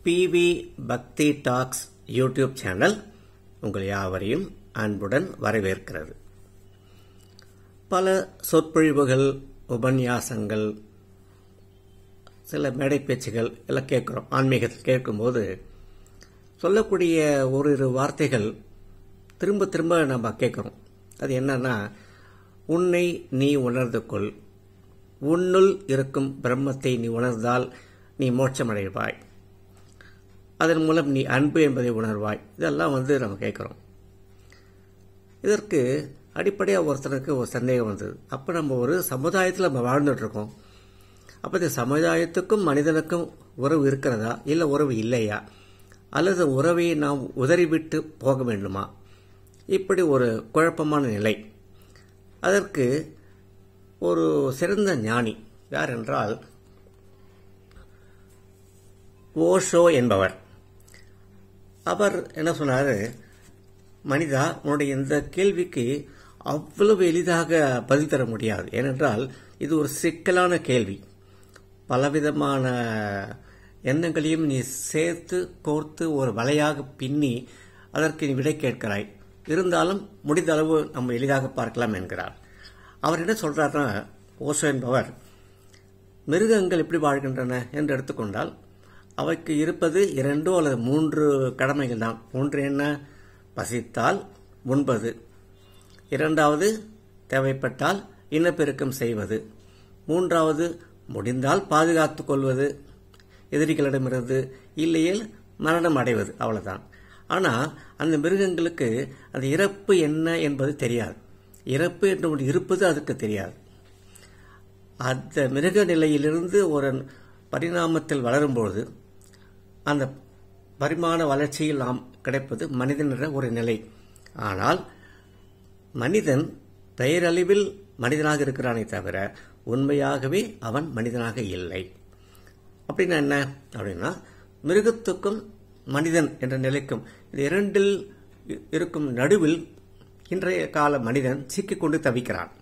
PV பக்தி tax YouTube channel உங்கள் யாவரையும் அன்புடன் வரவேற்கிறது பல சொற்பொழிவுகள் உபன்யாசங்கள் சில மேடை பேச்சுகள் எல்லாம் கேட்குறோம் ஆன்மீகத்தில் கேட்கும்போது சொல்லக்கூடிய ஓரிரு வார்த்தைகள் திரும்ப திரும்ப நம்ம கேட்குறோம் அது என்னன்னா உன்னை நீ உணர்ந்து கொள் உன்னுள் இருக்கும் பிரம்மத்தை நீ உணர்ந்தால் நீ மோட்சமடைவாய் அதன் மூலம் நீ அன்பு என்பதை உணர்வாய் இதெல்லாம் வந்து நம்ம கேட்குறோம் இதற்கு அடிப்படையாக ஒருத்தனுக்கு ஒரு சந்தேகம் வந்தது அப்போ நம்ம ஒரு சமுதாயத்தில் நம்ம வாழ்ந்துட்டு இருக்கோம் அப்போ இந்த சமுதாயத்துக்கும் மனிதனுக்கும் உறவு இருக்கிறதா இல்லை உறவு இல்லையா அல்லது உறவை நாம் உதறிவிட்டு போக வேண்டுமா இப்படி ஒரு குழப்பமான நிலை அதற்கு ஒரு சிறந்த ஞானி யார் என்றால் ஓஷோ என்பவர் அவர் என்ன சொன்னார் மனிதா உன்னுடைய இந்த கேள்விக்கு அவ்வளவு எளிதாக பதில் தர முடியாது ஏனென்றால் இது ஒரு சிக்கலான கேள்வி பலவிதமான எண்ணங்களையும் நீ சேர்த்து கோர்த்து ஒரு வலையாக பின்னி அதற்கு நீ விடை கேட்கிறாய் இருந்தாலும் முடிந்த அளவு நம்ம எளிதாக பார்க்கலாம் என்கிறார் அவர் என்ன சொல்றாருன்னா ஓசோ என்பவர் மிருகங்கள் எப்படி வாழ்கின்றன என்று எடுத்துக்கொண்டால் அவைக்கு இருப்பது இரண்டோ அல்லது மூன்று கடமைகள் தான் ஒன்று என்ன பசித்தால் உண்பது இரண்டாவது தேவைப்பட்டால் இனப்பெருக்கம் செய்வது மூன்றாவது முடிந்தால் பாதுகாத்துக் கொள்வது எதிரிகளிடமிருந்து இல்லையில் மரணம் அடைவது அவ்வளவுதான் ஆனால் அந்த மிருகங்களுக்கு அந்த இறப்பு என்ன என்பது தெரியாது இறப்பு என்று ஒன்று இருப்பது அதுக்கு தெரியாது அந்த மிருக நிலையிலிருந்து ஒரு பரிணாமத்தில் வளரும்பொழுது அந்த பரிமாண வளர்ச்சியில் நாம் கிடைப்பது மனிதன் என்ற ஒரு நிலை ஆனால் மனிதன் பெயரளவில் மனிதனாக இருக்கிறானே தவிர உண்மையாகவே அவன் மனிதனாக இல்லை அப்படின்னா என்ன அப்படின்னா மிருகத்துக்கும் மனிதன் என்ற நிலைக்கும் இந்த இரண்டில் இருக்கும் நடுவில் இன்றைய கால மனிதன் சிக்கிக்கொண்டு தவிக்கிறான்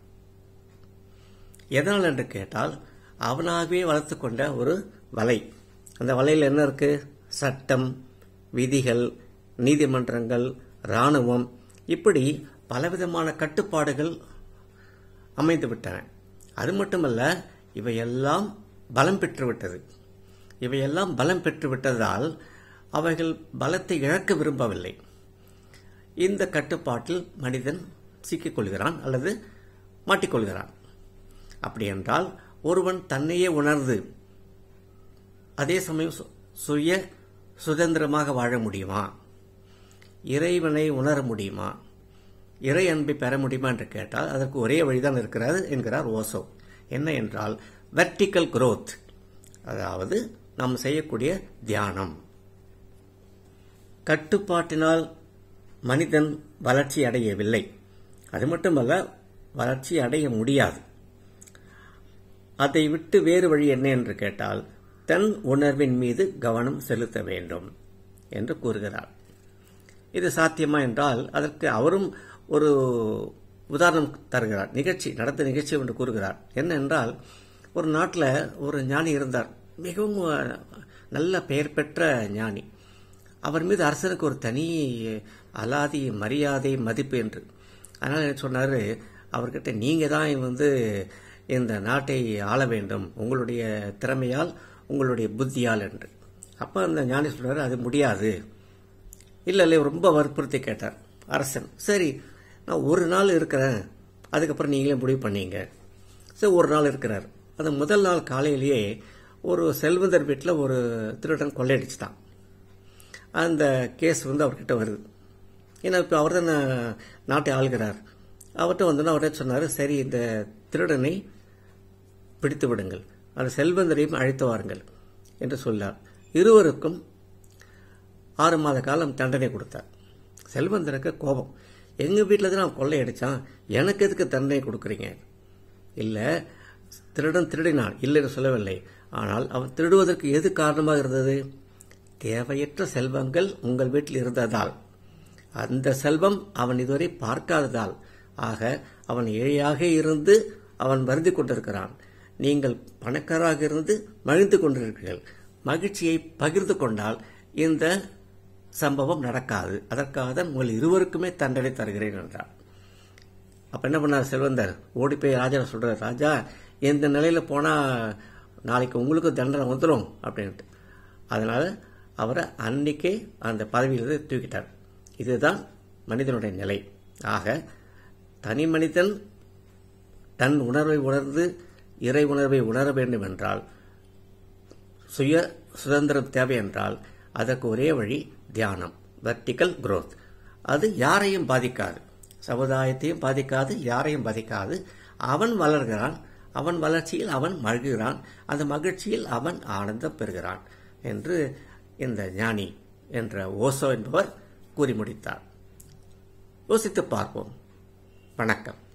எதனால் என்று கேட்டால் அவனாகவே வளர்த்து கொண்ட ஒரு வலை அந்த வலையில் என்ன இருக்கு சட்டம் விதிகள் நீதிமன்றங்கள் இராணுவம் இப்படி பலவிதமான கட்டுப்பாடுகள் அமைந்து விட்டன அது மட்டுமல்ல இவையெல்லாம் பலம் பெற்றுவிட்டது இவையெல்லாம் பலம் பெற்றுவிட்டதால் அவைகள் பலத்தை இழக்க விரும்பவில்லை இந்த கட்டுப்பாட்டில் மனிதன் சிக்கிக்கொள்கிறான் அல்லது மாட்டிக்கொள்கிறான் அப்படி என்றால் ஒருவன் தன்னையே உணர்ந்து அதே சமயம் சுய சுதந்திரமாக வாழ முடியுமா இறைவனை உணர முடியுமா இறை அன்பை பெற முடியுமா என்று கேட்டால் அதற்கு ஒரே வழிதான் இருக்கிறது என்கிறார் ஓசோ என்ன என்றால் வெர்டிக்கல் குரோத் அதாவது நாம் செய்யக்கூடிய தியானம் கட்டுப்பாட்டினால் மனிதன் வளர்ச்சி அடையவில்லை அது மட்டுமல்ல வளர்ச்சி அடைய முடியாது அதை விட்டு வேறு வழி என்ன என்று கேட்டால் தன் உணர்வின் மீது கவனம் செலுத்த வேண்டும் என்று கூறுகிறார் இது சாத்தியமா என்றால் அதற்கு அவரும் ஒரு உதாரணம் தருகிறார் நிகழ்ச்சி நடந்த நிகழ்ச்சி என்று கூறுகிறார் என்ன என்றால் ஒரு நாட்டில் ஒரு ஞானி இருந்தார் மிகவும் நல்ல பெயர் பெற்ற ஞானி அவர் மீது அரசனுக்கு ஒரு தனி அலாதி மரியாதை மதிப்பு என்று அதனால் என்ன சொன்னார் அவர்கிட்ட நீங்கள் தான் வந்து இந்த நாட்டை ஆள வேண்டும் உங்களுடைய திறமையால் உங்களுடைய புத்தியால் என்று அப்போ அந்த ஞானி சொல்றாரு அது முடியாது இல்லை இல்லை ரொம்ப வற்புறுத்தி கேட்டார் அரசன் சரி நான் ஒரு நாள் இருக்கிறேன் அதுக்கப்புறம் நீங்களே முடிவு பண்ணீங்க சரி ஒரு நாள் இருக்கிறார் அந்த முதல் நாள் காலையிலேயே ஒரு செல்வந்தர் வீட்டில் ஒரு திருடன் கொள்ளையடிச்சுட்டான் அந்த கேஸ் வந்து அவர்கிட்ட வருது ஏன்னா இப்போ அவர் தான் நாட்டை ஆள்கிறார் அவர்கிட்ட வந்து அவரே சொன்னார் சரி இந்த திருடனை பிடித்து விடுங்கள் அந்த செல்வந்தரையும் அழைத்து வாருங்கள் என்று சொன்னார் இருவருக்கும் ஆறு மாத காலம் தண்டனை கொடுத்தார் செல்வந்தருக்கு கோபம் எங்கள் வீட்டில் தான் நான் கொள்ளையடிச்சான் எனக்கு எதுக்கு தண்டனை கொடுக்குறீங்க இல்லை திருடன் திருடினான் இல்லைன்னு சொல்லவில்லை ஆனால் அவன் திருடுவதற்கு எது காரணமாக இருந்தது தேவையற்ற செல்வங்கள் உங்கள் வீட்டில் இருந்ததால் அந்த செல்வம் அவன் இதுவரை பார்க்காததால் ஆக அவன் ஏழையாக இருந்து அவன் வருந்தி கொண்டிருக்கிறான் நீங்கள் பணக்காராக இருந்து மகிழ்ந்து கொண்டிருக்கிறீர்கள் மகிழ்ச்சியை பகிர்ந்து கொண்டால் இந்த சம்பவம் நடக்காது அதற்காக தான் உங்கள் இருவருக்குமே தண்டனை தருகிறேன் என்றார் அப்ப என்ன பண்ணார் செல்வந்தர் ஓடி போய் ராஜா சொல்றாரு ராஜா இந்த நிலையில போனா நாளைக்கு உங்களுக்கு தண்டனை வந்துடும் அப்படின்ட்டு அதனால அவரை அன்னைக்கே அந்த பதவியிலிருந்து தூக்கிட்டார் இதுதான் மனிதனுடைய நிலை ஆக தனி மனிதன் தன் உணர்வை உணர்ந்து இறை உணர்வை உணர வேண்டும் என்றால் சுய சுதந்திரம் தேவை என்றால் அதற்கு ஒரே வழி தியானம் வெர்டிக்கல் growth அது யாரையும் பாதிக்காது சமுதாயத்தையும் பாதிக்காது யாரையும் பாதிக்காது அவன் வளர்கிறான் அவன் வளர்ச்சியில் அவன் மகிழ்கிறான் அந்த மகிழ்ச்சியில் அவன் ஆனந்தம் பெறுகிறான் என்று இந்த ஞானி என்ற ஓசோ என்பவர் கூறி முடித்தார் யோசித்து பார்ப்போம் வணக்கம்